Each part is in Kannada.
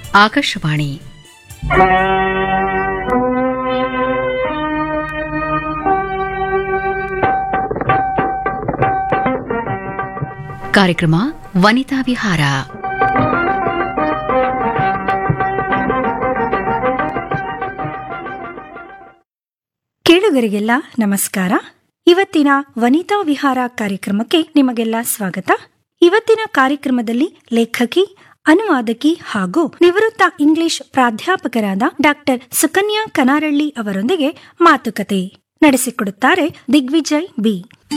ಆಕಾಶವಾಣಿ ಕಾರ್ಯಕ್ರಮ ವನಿತಾ ವಿಹಾರ ಕೇಳುಗರಿಗೆಲ್ಲ ನಮಸ್ಕಾರ ಇವತ್ತಿನ ವನಿತಾ ವಿಹಾರ ಕಾರ್ಯಕ್ರಮಕ್ಕೆ ನಿಮಗೆಲ್ಲ ಸ್ವಾಗತ ಇವತ್ತಿನ ಕಾರ್ಯಕ್ರಮದಲ್ಲಿ ಲೇಖಕಿ ಅನುವಾದಕಿ ಹಾಗೂ ನಿವೃತ್ತ ಇಂಗ್ಲಿಷ್ ಪ್ರಾಧ್ಯಾಪಕರಾದ ಡಾಕ್ಟರ್ ಸುಕನ್ಯಾ ಕನಾರಳ್ಳಿ ಅವರೊಂದಿಗೆ ಮಾತುಕತೆ ನಡೆಸಿಕೊಡುತ್ತಾರೆ ದಿಗ್ವಿಜಯ್ ಬಿ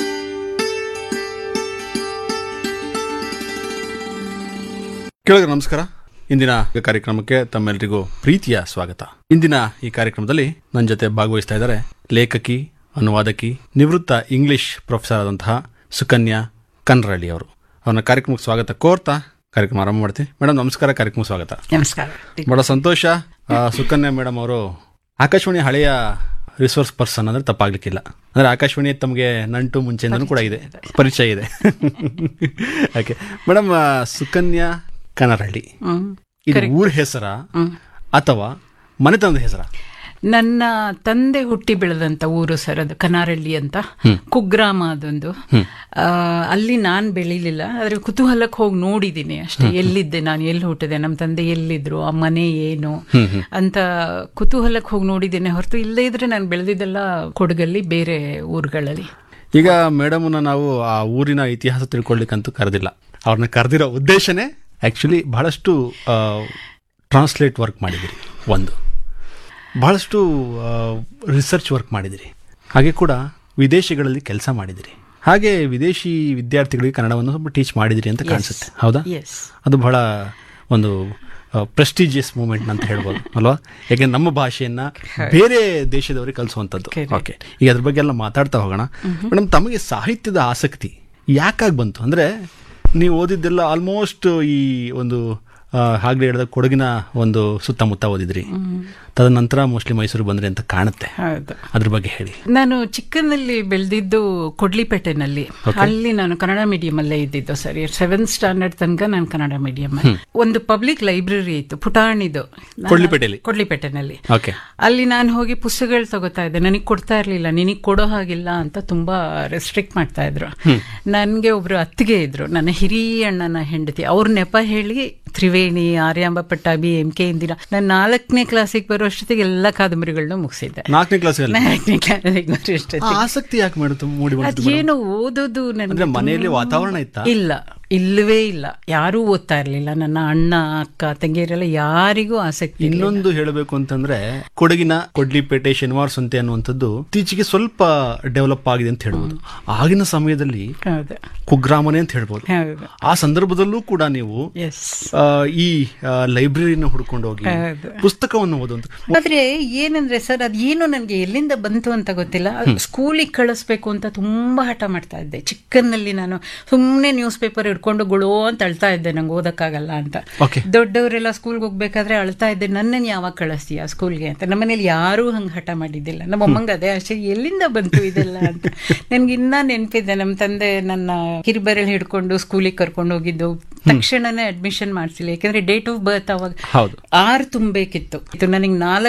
ಕೇಳಿದ್ರೆ ನಮಸ್ಕಾರ ಇಂದಿನ ಕಾರ್ಯಕ್ರಮಕ್ಕೆ ತಮ್ಮೆಲ್ಲರಿಗೂ ಪ್ರೀತಿಯ ಸ್ವಾಗತ ಇಂದಿನ ಈ ಕಾರ್ಯಕ್ರಮದಲ್ಲಿ ನನ್ನ ಜೊತೆ ಭಾಗವಹಿಸ್ತಾ ಇದ್ದಾರೆ ಲೇಖಕಿ ಅನುವಾದಕಿ ನಿವೃತ್ತ ಇಂಗ್ಲಿಷ್ ಪ್ರೊಫೆಸರ್ ಆದಂತಹ ಸುಕನ್ಯಾ ಕನ್ರಳ್ಳಿ ಅವರು ಅವನ ಕಾರ್ಯಕ್ರಮಕ್ಕೆ ಸ್ವಾಗತ ಕೋರ್ತಾ ಕಾರ್ಯಕ್ರಮ ಆರಂಭ ಮಾಡ್ತೀನಿ ಮೇಡಮ್ ನಮಸ್ಕಾರ ಕಾರ್ಯಕ್ರಮ ಸ್ವಾಗತ ನಮಸ್ಕಾರ ಬಹಳ ಸಂತೋಷ ಆ, ಸುಕನ್ಯಾ ಮೇಡಮ್ ಅವರು ಆಕಾಶವಾಣಿ ಹಳೆಯ ರಿಸೋರ್ಸ್ ಪರ್ಸನ್ ಅಂದ್ರೆ ತಪ್ಪಾಗ್ಲಿಕ್ಕಿಲ್ಲ ಅಂದ್ರೆ ಆಕಾಶವಾಣಿ ತಮಗೆ ನಂಟು ಮುಂಚೆಯಿಂದನೂ ಕೂಡ ಇದೆ ಪರಿಚಯ ಇದೆ ಓಕೆ ಮೇಡಮ್ ಆ, ಸುಕನ್ಯಾ ಕನರಹಳ್ಳಿ ಹ್ಮ್. ಇದು ಊರ ಹೆಸರ ಅಥವಾ ಮನೆತನದ ಹೆಸರ ನನ್ನ ತಂದೆ ಹುಟ್ಟಿ ಬೆಳೆದಂತ ಊರು ಸರ್ ಅದು ಕನಾರಳ್ಳಿ ಅಂತ ಕುಗ್ರಾಮ ಅದೊಂದು ಆ, ಅಲ್ಲಿ ನಾನ್ ಬೆಳಿಲಿಲ್ಲ ಆದ್ರೆ ಕುತೂಹಲಕ್ಕೆ ಹೋಗಿ ನೋಡಿದ್ದೀನಿ ಅಷ್ಟೇ ಎಲ್ಲಿದ್ದೆ ನಾನು ಎಲ್ಲಿ ಹುಟ್ಟಿದೆ ನಮ್ಮ ತಂದೆ ಎಲ್ಲಿದ್ರು ಆ ಮನೆ ಏನು ಅಂತ ಕುತೂಹಲಕ್ಕೆ ಹೋಗಿ ನೋಡಿದ್ದೇನೆ ಹೊರತು ಇಲ್ಲದೇ ಇದ್ರೆ ನಾನು ಬೆಳೆದಿದ್ದೆಲ್ಲ ಕೊಡಗಲ್ಲಿ ಬೇರೆ ಊರುಗಳಲ್ಲಿ ಈಗ ಮೇಡಮ್ನ ನಾವು ಆ ಊರಿನ ಇತಿಹಾಸ ತಿಳ್ಕೊಳ್ಳಿಕ್ಕಂತೂ ಕರೆದಿಲ್ಲ ಅವ್ರನ್ನ ಕರೆದಿರೋ ಉದ್ದೇಶನೇ ಆ್ಯಕ್ಚುಲಿ ಬಹಳಷ್ಟು ಟ್ರಾನ್ಸ್ಲೇಟ್ ವರ್ಕ್ ಮಾಡಿದಿರಿ ಒಂದು ಬಹಳಷ್ಟು ರಿಸರ್ಚ್ ವರ್ಕ್ ಮಾಡಿದಿರಿ ಹಾಗೆ ಕೂಡ ವಿದೇಶಗಳಲ್ಲಿ ಕೆಲಸ ಮಾಡಿದಿರಿ ಹಾಗೆ ವಿದೇಶಿ ವಿದ್ಯಾರ್ಥಿಗಳಿಗೆ ಕನ್ನಡವನ್ನು ಸ್ವಲ್ಪ ಟೀಚ್ ಮಾಡಿದಿರಿ ಅಂತ ಕಾಣಿಸುತ್ತೆ ಹೌದಾ ಎಸ್ ಅದು ಬಹಳ ಒಂದು ಪ್ರೆಸ್ಟಿಜಿಯಸ್ ಮೂಮೆಂಟ್ ಅಂತ ಹೇಳ್ಬೋದು ಅಲ್ವಾ ಯಾಕೆಂದ್ರೆ ನಮ್ಮ ಭಾಷೆಯನ್ನ ಬೇರೆ ದೇಶದವರಿಗೆ ಕಲಿಸುವಂಥದ್ದು ಓಕೆ ಈಗ ಅದ್ರ ಬಗ್ಗೆ ಎಲ್ಲ ಮಾತಾಡ್ತಾ ಹೋಗೋಣ ಮೇಡಮ್ ತಮಗೆ ಸಾಹಿತ್ಯದ ಆಸಕ್ತಿ ಯಾಕಾಗಿ ಬಂತು ಅಂದ್ರೆ ನೀವು ಓದಿದ್ದೆಲ್ಲ ಆಲ್ಮೋಸ್ಟ್ ಈ ಒಂದು ಆ, ಹಾಗೆ ಹೇಳಿದ ಕೊಡಗಿನ ಒಂದು ಸುತ್ತಮುತ್ತ ಓದಿದ್ರಿ ತದನಂತರ ಮೋಸ್ಟ್ಲಿ ಮೈಸೂರು ಬಂದ್ರಿ ಅಂತ ಕಾಣುತ್ತೆ ಹೌದು ಅದ್ರ ಬಗ್ಗೆ ಹೇಳಿ ನಾನು ಚಿಕ್ಕನಲ್ಲಿ ಬೆಳೆದಿದ್ದು ಕೊಡ್ಲಿಪೇಟೆನಲ್ಲಿ ಅಲ್ಲಿ ನಾನು ಕನ್ನಡ ಮೀಡಿಯಂ ಅಲ್ಲೇ ಇದ್ದಿದ್ದು ಸರಿ ಸೆವೆಂತ್ ಸ್ಟ್ಯಾಂಡರ್ಡ್ ತನಕ ನಾನು ಕನ್ನಡ ಮೀಡಿಯಂ ಒಂದು ಪಬ್ಲಿಕ್ ಲೈಬ್ರರಿ ಇತ್ತು ಪುಟಾಣಿದು ನಾನು- ಕೊಡ್ಲಿಪೇಟೆಯಲ್ಲಿ? ಕೊಡ್ಲಿಪೇಟೆನಲ್ಲಿ ಓಕೆ ಅಲ್ಲಿ ನಾನು ಹೋಗಿ ಪುಸ್ತಕಗಳು ತಗೋತಾ ಇದ್ದೆ ನನಗೆ ಕೊಡ್ತಾ ಇರ್ಲಿಲ್ಲ ನಿನಗೆ ಕೊಡೋ ಹಾಗಿಲ್ಲ ಅಂತ ತುಂಬಾ ರೆಸ್ಟ್ರಿಕ್ಟ್ ಮಾಡ್ತಾ ಇದ್ರು ನನ್ಗೆ ಒಬ್ರು ಅತ್ತಿಗೆ ಇದ್ರು ನನ್ನ ಹಿರಿಯ ಅಣ್ಣನ ಹೆಂಡತಿ ಅವ್ರ ನೆಪ ಹೇಳಿ ತ್ರಿವೇಣಿ ಆರ್ಯಾಂಬ ಪಟ್ಟಾಭಿ ಎಂ ಕೆ ಇಂದಿರಾ ನಾನು ನಾಲ್ಕನೇ ಕ್ಲಾಸಿಗೆ ಬರೋಷ್ಟೊತ್ತಿಗೆ ಎಲ್ಲ ಕಾದಂಬರಿಗಳನ್ನ ಮುಗಿಸಿದ್ದೆ ನಾಲ್ಕನೇ ಕ್ಲಾಸಲ್ಲಿ ನಾಲ್ಕನೇ ಕ್ಲಾಸಿಗೆ ಬರೋಷ್ಟೊತ್ತಿಗೆ ಆಸಕ್ತಿ ಯಾಕೆ ಮಾಡಿತು ಮೂಡಿ ಬಂತು ಅದೇನು ಓದೋದು ಅಂದ್ರೆ ನನಗೆ ಮನೆಯಲ್ಲಿ ವಾತಾವರಣ ಇತ್ತಾ ಇಲ್ಲ ಇಲ್ಲವೇ ಇಲ್ಲ ಯಾರೂ ಓದ್ತಾ ಇರ್ಲಿಲ್ಲ ನನ್ನ ಅಣ್ಣ ಅಕ್ಕ ತಂಗಿಯರೆಲ್ಲ ಯಾರಿಗೂ ಆಸಕ್ತಿ ಇಲ್ಲ ಇನ್ನೊಂದು ಹೇಳಬೇಕು ಅಂತಂದ್ರೆ ಕೊಡಗಿನ ಕೊಡ್ಲಿಪೇಟೆ ಶನಿವಾರ ಸಂತೆ ಅನ್ನುವಂಥದ್ದು ಇತ್ತೀಚೆಗೆ ಸ್ವಲ್ಪ ಡೆವಲಪ್ ಆಗಿದೆ ಅಂತ ಹೇಳ್ಬೋದು ಆಗಿನ ಸಮಯದಲ್ಲಿ ಹೌದು ಕುಗ್ರಾಮನೆ ಅಂತ ಹೇಳ್ಬೋದು ಹೌದು ಆ ಸಂದರ್ಭದಲ್ಲೂ ಕೂಡ ನೀವು ಎಸ್ ಆ, ಈ ಲೈಬ್ರರಿನ ಹುಡ್ಕೊಂಡು ಹೋಗಿ ಹೌದು. ಪುಸ್ತಕವನ್ನು ಓದುವಂತ ಆದ್ರೆ ಏನಂದ್ರೆ ಸರ್ ಅದು ಏನು ನನಗೆ ಎಲ್ಲಿಂದ ಬಂತು ಅಂತ ಗೊತ್ತಿಲ್ಲ ಸ್ಕೂಲಿಗೆ ಕಳಿಸ್ಬೇಕು ಅಂತ ತುಂಬಾ ಹಠ ಮಾಡ್ತಾ ಇದ್ದೆ ಚಿಕ್ಕನ್ನಲ್ಲಿ ನಾನು ಸುಮ್ಮನೆ ನ್ಯೂಸ್ ಪೇಪರ್ ಹಿಡ್ಕೊಂಡು ಗುಳೋ ಅಂತ ಅಳ್ತಾ ಇದ್ದೆ ನಂಗೆ ಓದಕ್ಕಾಗಲ್ಲ ಅಂತ Okay. ದೊಡ್ಡವರೆಲ್ಲ ಸ್ಕೂಲ್ಗೆ ಹೋಗ್ಬೇಕಾದ್ರೆ ಅಳ್ತಾ ಇದ್ದೆ ನನ್ನನ್ನು ಯಾವಾಗ ಕಳಿಸ್ತೀಯ ಸ್ಕೂಲ್ಗೆ ಅಂತ ನಮ್ಮನೇಲಿ ಯಾರೂ ಹಂಗೆ ಹಠ ಮಾಡಿದ್ದಿಲ್ಲ ನಮ್ಮ ಅಮ್ಮಂಗೆ ಅದೇ ಆಶ್ಚರ್ಯ ಎಲ್ಲಿಂದ ಬಂತು ಇದೆಲ್ಲ ಅಂತ ನನ್ಗೆ ಇನ್ನ ನೆನಪಿದೆ ನಮ್ಮ ತಂದೆ ನನ್ನ ಕಿರಿಬರಲ್ಲಿ ಹಿಡ್ಕೊಂಡು ಸ್ಕೂಲಿಗೆ ಕರ್ಕೊಂಡು ಹೋಗಿದ್ದು ತಕ್ಷಣನೇ ಅಡ್ಮಿಷನ್ ಮಾಡಿಸಿಲ್ಲ ಯಾಕಂದ್ರೆ ಡೇಟ್ ಆಫ್ ಬರ್ತ್ ಅವಾಗ ಹೌದು ಆರು ತುಂಬಬೇಕಿತ್ತು ಇದು ನನಗೆ ನಾಲ್ಕು